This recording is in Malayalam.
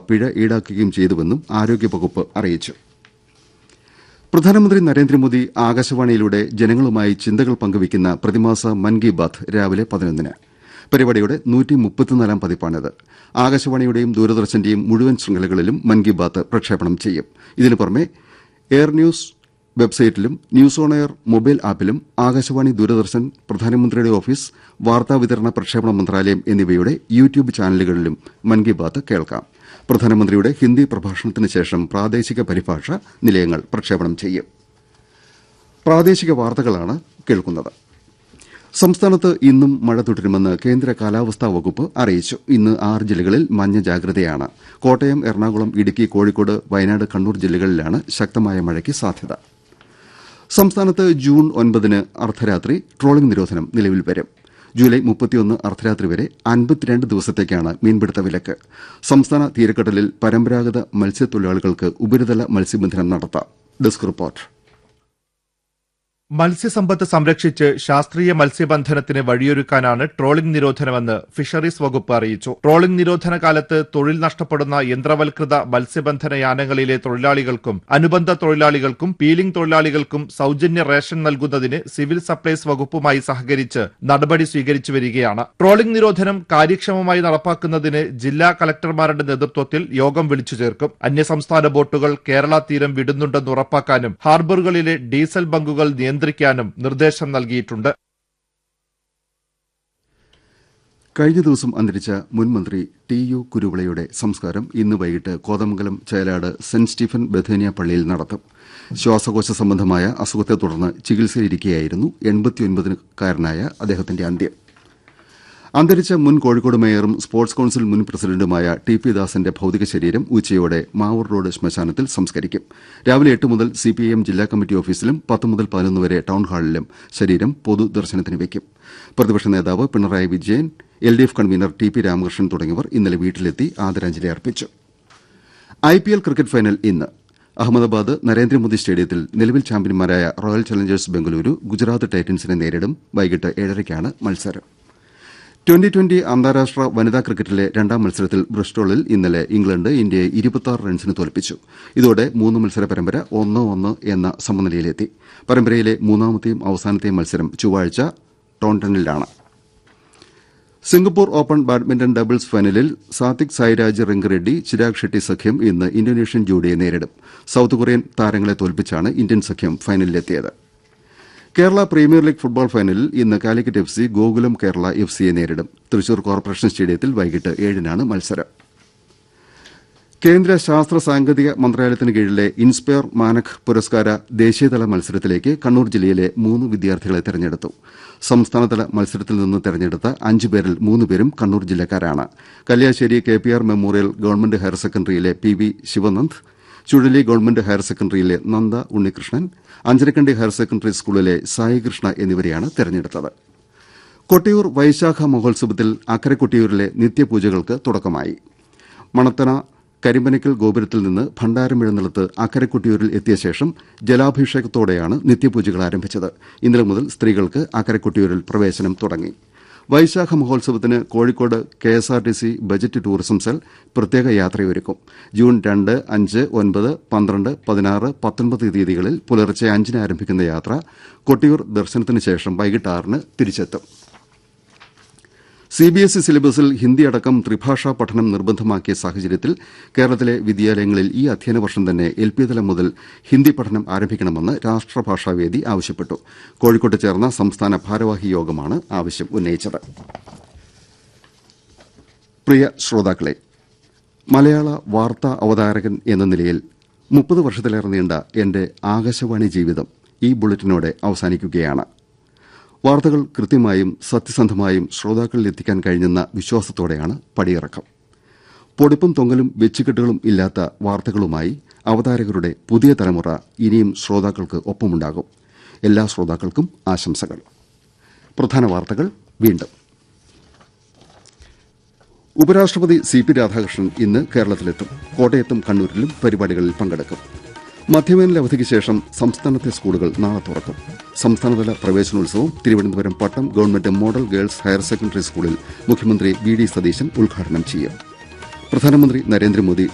പിഴ ഈടാക്കുകയും ചെയ്തുവെന്നും ആരോഗ്യവകുപ്പ് അറിയിച്ചു പ്രധാനമന്ത്രി നരേന്ദ്രമോദി ആകാശവാണിയിലൂടെ ജനങ്ങളുമായി ചിന്തകൾ പങ്കുവയ്ക്കുന്ന പ്രതിമാസ മൻ കി ബാത് രാവിലെ പതിനൊന്നിന് പരിപാടിയുടെ നൂറ്റിമുപ്പത്തിനാലാം പതിപ്പാണിത് ആകാശവാണിയുടെയും ദൂരദർശന്റെയും മുഴുവൻ ശൃംഖലകളിലും മൻ കി ബാത് പ്രക്ഷേപണം ചെയ്യും ഇതിനു പുറമെ എയർ ന്യൂസ് വെബ്സൈറ്റിലും ന്യൂസ് ഓൺ എയർ മൊബൈൽ ആപ്പിലും ആകാശവാണി ദൂരദർശൻ പ്രധാനമന്ത്രിയുടെ ഓഫീസ് വാർത്താവിതരണ പ്രക്ഷേപണ മന്ത്രാലയം എന്നിവയുടെ യൂട്യൂബ് ചാനലുകളിലും മൻ കി ബാത് കേൾക്കാം പ്രധാനമന്ത്രിയുടെ ഹിന്ദി പ്രഭാഷണത്തിന് ശേഷം പ്രാദേശിക പരിഭാഷ നിലയങ്ങൾ പ്രക്ഷേപണം ചെയ്യും പ്രാദേശിക വാർത്തകളാണ് കേൾക്കുന്നത് സംസ്ഥാനത്ത് ഇന്നും മഴ തുടരുമെന്ന് കേന്ദ്ര കാലാവസ്ഥാ വകുപ്പ് അറിയിച്ചു ഇന്ന് ആറ് ജില്ലകളിൽ മഞ്ഞ ജാഗ്രതയാണ് കോട്ടയം എറണാകുളം ഇടുക്കി കോഴിക്കോട് വയനാട് കണ്ണൂർ ജില്ലകളിലാണ് ശക്തമായ മഴയ്ക്ക് സാധ്യത സംസ്ഥാനത്ത് ജൂൺ ഒൻപതിന് അർദ്ധരാത്രി ട്രോളിംഗ് നിരോധനം നിലവിൽ വരും ജൂലൈ മുപ്പത്തിയൊന്ന് അർദ്ധരാത്രി വരെ അൻപത്തിരണ്ട് ദിവസത്തേക്കാണ് മീൻപിടുത്ത വിലക്ക് സംസ്ഥാന തീരക്കടലിൽ പരമ്പരാഗത മത്സ്യത്തൊഴിലാളികൾക്ക് ഉപരിതല മത്സ്യബന്ധനം നടത്താം ഡെസ്ക് റിപ്പോർട്ട് മത്സ്യസമ്പത്ത് സംരക്ഷിച്ച് ശാസ്ത്രീയ മത്സ്യബന്ധനത്തിന് വഴിയൊരുക്കാനാണ് ട്രോളിംഗ് നിരോധനമെന്ന് ഫിഷറീസ് വകുപ്പ് അറിയിച്ചു ട്രോളിംഗ് നിരോധന കാലത്ത് തൊഴിൽ നഷ്ടപ്പെടുന്ന യന്ത്രവൽകൃത മത്സ്യബന്ധന യാനങ്ങളിലെ തൊഴിലാളികൾക്കും അനുബന്ധ തൊഴിലാളികൾക്കും പീലിംഗ് തൊഴിലാളികൾക്കും സൌജന്യ റേഷൻ നൽകുന്നതിന് സിവിൽ സപ്ലൈസ് വകുപ്പുമായി സഹകരിച്ച് നടപടി സ്വീകരിച്ചു വരികയാണ് ട്രോളിംഗ് നിരോധനം കാര്യക്ഷമമായി നടപ്പാക്കുന്നതിന് ജില്ലാ കലക്ടർമാരുടെ നേതൃത്വത്തിൽ യോഗം വിളിച്ചു ചേർക്കും അന്യസംസ്ഥാന ബോട്ടുകൾ കേരള തീരം വിടുന്നുണ്ടെന്ന് ഉറപ്പാക്കാനും ഹാർബറുകളിലെ ഡീസൽ ബങ്കുകൾ നിയന്ത്രിക്കാനും നിർദ്ദേശം നൽകിയിട്ടുണ്ട് കഴിഞ്ഞ ദിവസം അന്തരിച്ച മുൻ മന്ത്രി ടി യു കുരുവിളയുടെ സംസ്കാരം ഇന്ന് വൈകിട്ട് കോതമംഗലം ചേലാട് സെന്റ് സ്റ്റീഫൻ ബഥേനിയ പള്ളിയിൽ നടത്തും ശ്വാസകോശ സംബന്ധമായ അസുഖത്തെ തുടർന്ന് ചികിത്സയിലിരിക്കെയായിരുന്നു എൺപത്തിയൊൻപതുകാരനായ അദ്ദേഹത്തിന്റെ അന്ത്യം അന്തരിച്ച മുൻ കോഴിക്കോട് മേയറും സ്പോർട്സ് കൌൺസിൽ മുൻ പ്രസിഡന്റുമായ ടി പി ദാസന്റെ ഭൌതിക ശരീരം ഉച്ചയോടെ മാവൂർ റോഡ് ശ്മശാനത്തിൽ സംസ്കരിക്കും രാവിലെ എട്ട് മുതൽ സിപിഐഎം ജില്ലാ കമ്മിറ്റി ഓഫീസിലും പത്ത് മുതൽ പതിനൊന്ന് വരെ ടൌൺഹാളിലും ശരീരം പൊതുദർശനത്തിന് വയ്ക്കും പ്രതിപക്ഷ നേതാവ് Pinarayi Vijayan L D F convener T P Ramakrishnan തുടങ്ങിയവർ ഇന്നലെ വീട്ടിലെത്തി ആദരാഞ്ജലി അർപ്പിച്ചു I P L cricket final ഇന്ന് അഹമ്മദാബാദ് നരേന്ദ്രമോദി സ്റ്റേഡിയത്തിൽ നിലവിൽ ചാമ്പ്യന്മാരായ റോയൽ ചലഞ്ചേഴ്സ് ബംഗളൂരു ഗുജറാത്ത് ടൈറ്റൻസിനെ നേരിടും വൈകിട്ട് ഏഴരയ്ക്കാണ് മത്സരം ട്വന്റി ട്വന്റി അന്താരാഷ്ട്ര വനിതാ ക്രിക്കറ്റിലെ രണ്ടാം മത്സരത്തിൽ ബ്രിസ്റ്റോളിൽ ഇന്നലെ ഇംഗ്ലണ്ട് ഇന്ത്യയെ ഇരുപത്തിയാറ് റൺസിന് തോൽപ്പിച്ചു ഇതോടെ മൂന്ന് മത്സര പരമ്പര ഒന്ന് ഒന്ന് എന്ന സമനിലയിലെത്തി പരമ്പരയിലെ മൂന്നാമത്തെയും അവസാനത്തെയും മത്സരം ചൊവ്വാഴ്ച ടോണ്ടനിലാണ് സിംഗപ്പൂർ ഓപ്പൺ ബാഡ്മിന്റൺ ഡബിൾസ് ഫൈനലിൽ സാത്വിക് സായിരാജ് റിങ്ക് റെഡ്ഡി ചിരാഗ് ഷെട്ടി സഖ്യം ഇന്ന് ഇന്തോനേഷ്യൻ ജോഡിയെ നേരിടും സൌത്ത് കൊറിയൻ താരങ്ങളെ തോൽപ്പിച്ചാണ് ഇന്ത്യൻ സഖ്യം ഫൈനലിലെത്തിയത് കേരള പ്രീമിയർ ലീഗ് ഫുട്ബോൾ ഫൈനലിൽ ഇന്ന് Calicut F C Gokulam Kerala F സിയെ നേരിടും തൃശൂർ കോർപ്പറേഷൻ സ്റ്റേഡിയത്തിൽ വൈകിട്ട് ഏഴിനാണ് മത്സരം കേന്ദ്ര ശാസ്ത്ര സാങ്കേതിക മന്ത്രാലയത്തിന് കീഴിലെ ഇൻസ്പയർ മാനക് പുരസ്കാര ദേശീയതല മത്സരത്തിലേക്ക് കണ്ണൂർ ജില്ലയിലെ മൂന്ന് വിദ്യാർത്ഥികളെ തെരഞ്ഞെടുത്തു സംസ്ഥാനതല മത്സരത്തിൽ നിന്ന് തെരഞ്ഞെടുത്ത അഞ്ചുപേരിൽ മൂന്നുപേരും കണ്ണൂർ ജില്ലക്കാരാണ് Kalliasseri K P R memorial government higher സെക്കൻഡറിയിലെ P V Sivanand Chuzhali government higher സെക്കൻഡറിയിലെ നന്ദ ഉണ്ണികൃഷ്ണൻ അഞ്ചരക്കണ്ടി ഹയർ സെക്കൻഡറി സ്കൂളിലെ സായികൃഷ്ണ എന്നിവരെയാണ് തെരഞ്ഞെടുത്തത് കൊട്ടിയൂർ വൈശാഖ മഹോത്സവത്തിൽ അക്കരെ കൊട്ടിയൂരിലെ നിത്യപൂജകൾക്ക് തുടക്കമായി മണത്തന കരിമ്പനക്കൽ ഗോപുരത്തിൽ നിന്ന് ഭണ്ഡാരം എഴുന്നള്ളത്ത് അക്കരെ കൊട്ടിയൂരിൽ എത്തിയ ശേഷം ജലാഭിഷേകത്തോടെയാണ് നിത്യപൂജകൾ ആരംഭിച്ചത് ഇന്നലെ മുതൽ സ്ത്രീകൾക്ക് അക്കരെ കൊട്ടിയൂരിൽ പ്രവേശനം തുടങ്ങി വൈശാഖ മഹോത്സവത്തിന് Kozhikode K S R T C budget tourism cell പ്രത്യേക യാത്രയൊരുക്കും ജൂൺ രണ്ട് അഞ്ച് ഒൻപത് പന്ത്രണ്ട് പതിനാറ് പത്തൊൻപത് തീയതികളിൽ പുലർച്ചെ അഞ്ചിന് ആരംഭിക്കുന്ന യാത്ര കൊട്ടിയൂർ ദർശനത്തിന് ശേഷം വൈകിട്ട് ആറിന് തിരിച്ചെത്തും സിബിഎസ്ഇ സിലബസിൽ ഹിന്ദി അടക്കം ത്രിഭാഷാ പഠനം നിർബന്ധമാക്കിയ സാഹചര്യത്തിൽ കേരളത്തിലെ വിദ്യാലയങ്ങളിൽ ഈ അധ്യയന വർഷം തന്നെ എൽ പി തലം മുതൽ ഹിന്ദി പഠനം ആരംഭിക്കണമെന്ന് രാഷ്ട്രഭാഷാവേദി ആവശ്യപ്പെട്ടു കോഴിക്കോട്ട് ചേർന്ന സംസ്ഥാന ഭാരവാഹി യോഗമാണ് ആവശ്യം ഉന്നയിച്ചത് പ്രിയ ശ്രോതാക്കളെ മലയാള വാർത്താ അവതാരകൻ എന്ന നിലയിൽ മുപ്പത് വർഷത്തിലേറെ നീണ്ട എന്റെ ആകാശവാണി ജീവിതം ഈ ബുള്ളറ്റിനോടെ അവസാനിക്കുകയാണ് വാർത്തകൾ കൃത്യമായും സത്യസന്ധമായും ശ്രോതാക്കളിൽ എത്തിക്കാൻ കഴിഞ്ഞെന്ന വിശ്വാസത്തോടെയാണ് പടിയിറക്കം പൊടിപ്പും തൊങ്ങലും വെച്ചുകെട്ടുകളും ഇല്ലാത്ത വാർത്തകളുമായി അവതാരകരുടെ പുതിയ തലമുറ ഇനിയും ശ്രോതാക്കൾക്ക് ഒപ്പമുണ്ടാകും എല്ലാ ശ്രോതാക്കൾക്കും ആശംസകൾ പ്രധാന വാർത്തകൾ വീണ്ടും ഉപരാഷ്ട്രപതി സി പി രാധാകൃഷ്ണൻ ഇന്ന് കേരളത്തിലെത്തും കോട്ടയത്തും കണ്ണൂരിലും പരിപാടികളിൽ പങ്കെടുക്കും മധ്യവേനൽ അവധിക്ക് ശേഷം സംസ്ഥാനത്തെ സ്കൂളുകൾ നാളെ തുറക്കും സംസ്ഥാനതല പ്രവേശനോത്സവം Thiruvananthapuram Pattom government model girls higher secondary സ്കൂളിൽ മുഖ്യമന്ത്രി വി ഡി സതീശൻ ഉദ്ഘാടനം ചെയ്യും പ്രധാനമന്ത്രി നരേന്ദ്രമോദി